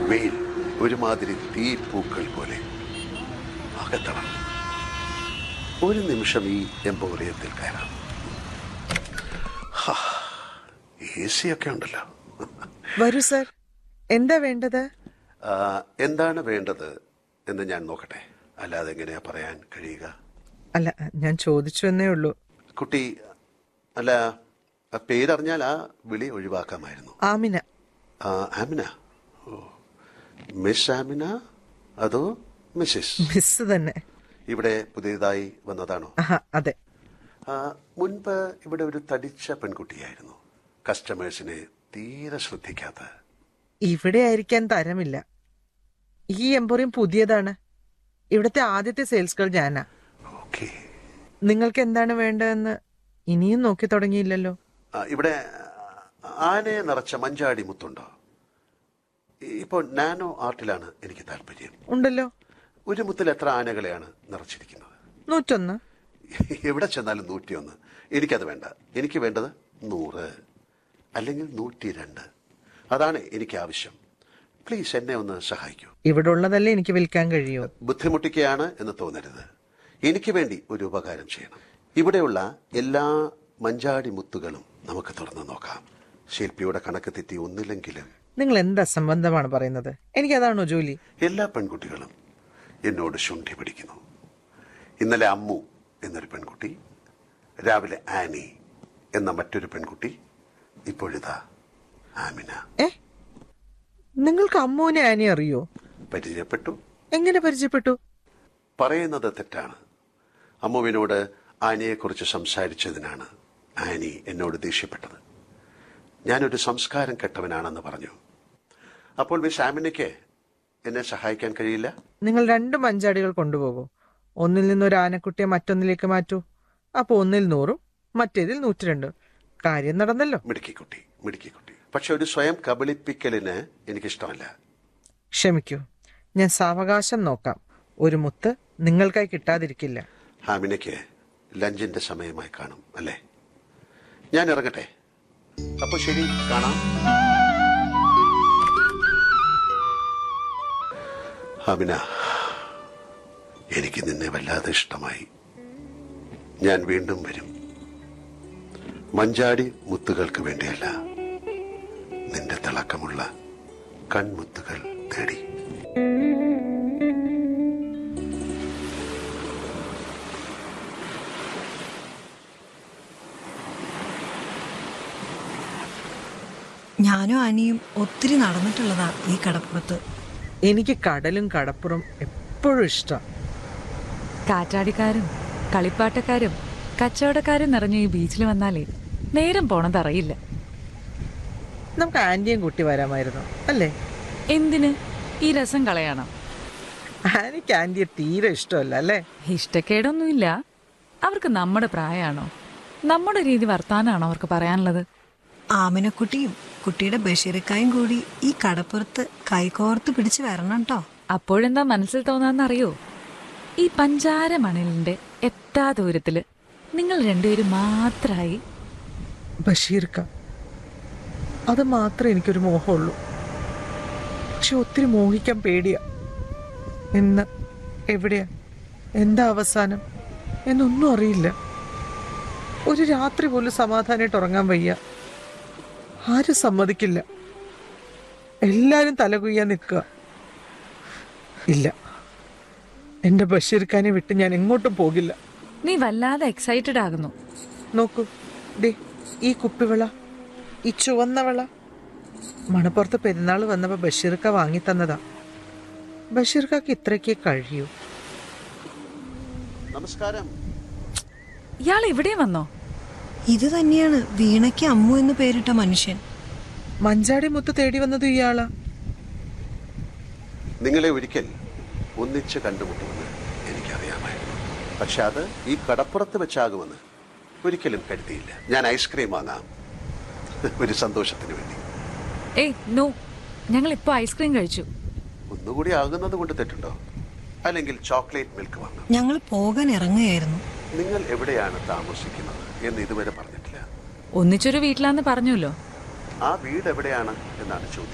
വെയിൽ ഒരുമാതിരി തീപ്പൂക്കൾ പോലെ അകത്തണം ഒരു നിമിഷം ഈ എംപോറിയത്തിൽ കയറാം എ സി ഒക്കെ ഉണ്ടല്ലോ വരൂ സർ എന്താ വേണ്ടത് ആ, എന്താണ് വേണ്ടത് എന്ന് ഞാൻ നോക്കട്ടെ അല്ലാതെ എങ്ങനെയാ പറയാൻ കഴിയുക അല്ല ഞാൻ ചോദിച്ചു എന്നേ ഉള്ളൂ കുട്ടി അല്ല ആ പേരറിഞ്ഞാൽ ആ വിളി ഒഴിവാക്കാമായിരുന്നു ആമിന ആ, ആമിന ഓ മിസ് ആമിന അതോ മിസ്സിസ് മിസ് തന്നെ ഇവിടെ പുതിയതായി വന്നതാണോ ആഹാ അതെ ആ, മുൻപ് ഇവിടെ ഒരു തടിച്ച പെൺകുട്ടിയായിരുന്നു കസ്റ്റമേഴ്സിനെ തീരെ ശ്രദ്ധിക്കാത്ത ഇവിടെ ആയിരിക്കാൻ തരമില്ല ഈ എംപോറിയം പുതിയതാണ് ഇവിടുത്തെ ആദ്യത്തെ സെയിൽസ് ഗേൾ ഞാനാ ഓക്കെ നിങ്ങൾക്ക് എന്താണ് വേണ്ടതെന്ന് ഇനിയും നോക്കി തുടങ്ങിയില്ലല്ലോ ഇവിടെ ആനയെ നിറച്ച മഞ്ചാടി മുത്തുണ്ടോ ഇപ്പോൾ നാനോ ആർട്ടിലാണ് എനിക്ക് താല്പര്യം ഉണ്ടല്ലോ ഒരു മുത്തിൽ എത്ര ആനകളെയാണ് നിറച്ചിരിക്കുന്നത് നൂറ്റൊന്ന് എവിടെ ചെന്നാലും നൂറ്റിയൊന്ന് എനിക്കത് വേണ്ട എനിക്ക് വേണ്ടത് നൂറ് അല്ലെങ്കിൽ നൂറ്റി രണ്ട് അതാണ് എനിക്ക് ആവശ്യം പ്ലീസ് എന്നെ ഒന്ന് സഹായിക്കൂ ഇവിടെ ഉള്ളതല്ലേ എനിക്ക് വിൽക്കാൻ കഴിയൂ ബുദ്ധിമുട്ടിക്കുകയാണ് എന്ന് തോന്നരുത് എനിക്ക് വേണ്ടി ഒരു ഉപകാരം ചെയ്യണം ഇവിടെയുള്ള എല്ലാ മഞ്ചാടി മുത്തുകളും നമുക്ക് തുറന്നു നോക്കാം ശില്പിയുടെ കണക്ക് തെറ്റി ഒന്നില്ലെങ്കിലും നിങ്ങൾ എന്ത് അസംബന്ധമാണ് പറയുന്നത് എനിക്കതാണോ ജോലി എല്ലാ പെൺകുട്ടികളും എന്നോട് ശുണ്ഠി പിടിക്കുന്നു ഇന്നലെ അമ്മു എന്നൊരു പെൺകുട്ടി രാവിലെ ആനി എന്ന മറ്റൊരു പെൺകുട്ടി ഇപ്പോഴിതാ ആമിന ഏ നിങ്ങൾക്ക് അമ്മുവിനെ ആനി അറിയോ പരിചയപ്പെട്ടു എങ്ങനെ പരിചയപ്പെട്ടു പറയുന്നത് തെറ്റാണ് അമ്മുവിനോട് ആനിയെക്കുറിച്ച് സംസാരിച്ചതിനാണ് ആനി എന്നോട് ദേഷ്യപ്പെട്ടത് ഞാനൊരു സംസ്കാരം കെട്ടവനാണെന്ന് പറഞ്ഞു അപ്പോൾ മിസ് ആമിനയ്ക്ക് എന്നെ സഹായിക്കാൻ കഴിയില്ല നിങ്ങൾ രണ്ട് മഞ്ചാടികൾ കൊണ്ടുപോകൂ ഒന്നിൽ നിന്ന് ഒരു ആനക്കുട്ടിയെ മറ്റൊന്നിലേക്ക് മാറ്റൂ അപ്പോൾ ഒന്നിൽ നൂറും മറ്റേതിൽ നൂറ്റിരണ്ടും കാര്യം നടന്നല്ലോ മിടുക്കിക്കുട്ടി മിടുക്കിക്കുട്ടി പക്ഷെ ഒരു സ്വയം കബളിപ്പിക്കലിന് എനിക്കിഷ്ടമല്ല ക്ഷമിക്കൂ ഞാൻ സാവകാശം നോക്കാം ഒരു മുത്ത് നിങ്ങൾക്കായി കിട്ടാതിരിക്കില്ല ഹാമിനയ്ക്ക് ലഞ്ചിന്റെ സമയമായി കാണും അല്ലേ ഞാൻ ഇറങ്ങട്ടെ അപ്പൊ ശരി കാണാം ഹാമിന എനിക്ക് നിന്നെ വല്ലാതെ ഇഷ്ടമായി ഞാൻ വീണ്ടും വരും മഞ്ചാടി മുത്തുകൾക്ക് വേണ്ടിയല്ല നിന്റെ തിളക്കമുള്ള കൺമുത്തുകൾ തേടി ഞാനും അനിയും ഒത്തിരി നടന്നിട്ടുള്ളതാ ഈ കടപ്പുറത്ത് എനിക്ക് കടലും കടപ്പുറം എപ്പോഴും ഇഷ്ടം കാറ്റാടിക്കാരും കളിപ്പാട്ടക്കാരും കച്ചവടക്കാരും നിറഞ്ഞ ഈ ബീച്ചിൽ വന്നാലേ നേരം പോണത് അറിയില്ല നമുക്ക് ആന്റിയും കുട്ടി വരാമായിരുന്നു അല്ലേ എന്തിന് ഈ രസം കളയണം ആനിക്ക് ആന്റിയെ തീരെ ഇഷ്ടമല്ല അല്ലേ ഇഷ്ടക്കേടൊന്നുമില്ല അവർക്ക് നമ്മുടെ പ്രായമാണോ നമ്മുടെ രീതി വർത്താനാണോ അവർക്ക് പറയാനുള്ളത് ആമിനക്കുട്ടിയും കുട്ടിയുടെ ബഷീറിക്കായും കൂടി ഈ കടപ്പുറത്ത് കൈകോർത്ത് പിടിച്ച് വരണം കേട്ടോ അപ്പോഴെന്താ മനസ്സിൽ തോന്നാന്നറിയോ ഈ പഞ്ചാര മണലിന്റെ എത്താ ദൂരത്തില് നിങ്ങൾ രണ്ടുപേരും മാത്രമായി ബഷീർക്ക അത് മാത്രമേ എനിക്കൊരു മോഹമുള്ളൂ പക്ഷെ ഒത്തിരി മോഹിക്കാൻ പേടിയാ എന്ന് എവിടെയാ എന്താ അവസാനം എന്നൊന്നും അറിയില്ല ഒരു രാത്രി പോലും സമാധാനമായിട്ട് ഉറങ്ങാൻ വയ്യ ആരും സമ്മതിക്കില്ല എല്ലാരും തലകുയ്യാൻ നിൽക്കുക ഇല്ല എന്റെ ബഷീർഖാനെ വിട്ട് ഞാൻ എങ്ങോട്ടും പോകില്ല നീ വല്ലാതെ എക്സൈറ്റഡ് ആകുന്നു നോക്കൂ ദേ ഈ കുപ്പിവിള ഈ ചുവന്ന വിള മണപ്പുറത്ത് പെരുന്നാൾ വന്നപ്പോൾ ബഷീർക്ക വാങ്ങി തന്നതാ ബഷീർക്കാക്ക് ഇത്രയ്ക്കേ കഴിയൂ നമസ്കാരം ഇയാൾ ഇവിടെ വന്നോ ഇത് തന്നെയാണ് വീണയ്ക്ക് അമ്മു എന്ന് പേരിട്ട മനുഷ്യൻ മഞ്ചാടി മുത്ത് തേടി വന്നത് ഇയാളാ നിങ്ങളെ ഒരിക്കൽ ഒന്നിച്ച് കണ്ടുമുട്ടുമെന്ന് എനിക്കറിയാമായിരുന്നു പക്ഷെ അത് ഈ കടപ്പുറത്ത് വെച്ചാകുമെന്ന് ഒരിക്കലും കരുതിയില്ല ഞാൻ ഐസ്ക്രീം വാങ്ങാം ഒരു സന്തോഷത്തിന് വേണ്ടി ഏയ് നോ ഞങ്ങൾ ഇപ്പൊ ഐസ്ക്രീം കഴിച്ചു ഒന്നുകൂടി ആകുന്നത് കൊണ്ട് തെറ്റുണ്ടോ അല്ലെങ്കിൽ ചോക്ലേറ്റ് മിൽക്ക് വാങ്ങാം ഞങ്ങൾ പോകാൻ ഇറങ്ങുകയായിരുന്നു നിങ്ങൾ എവിടെയാണ് താമസിക്കുന്നത് എന്ന് ഇതുവരെ പറഞ്ഞിട്ടില്ല ഒന്നിച്ചൊരു വീട്ടിലാന്ന് പറഞ്ഞല്ലോ ആ വീട് എവിടെയാണ് എന്നാണ് ചോദ്യം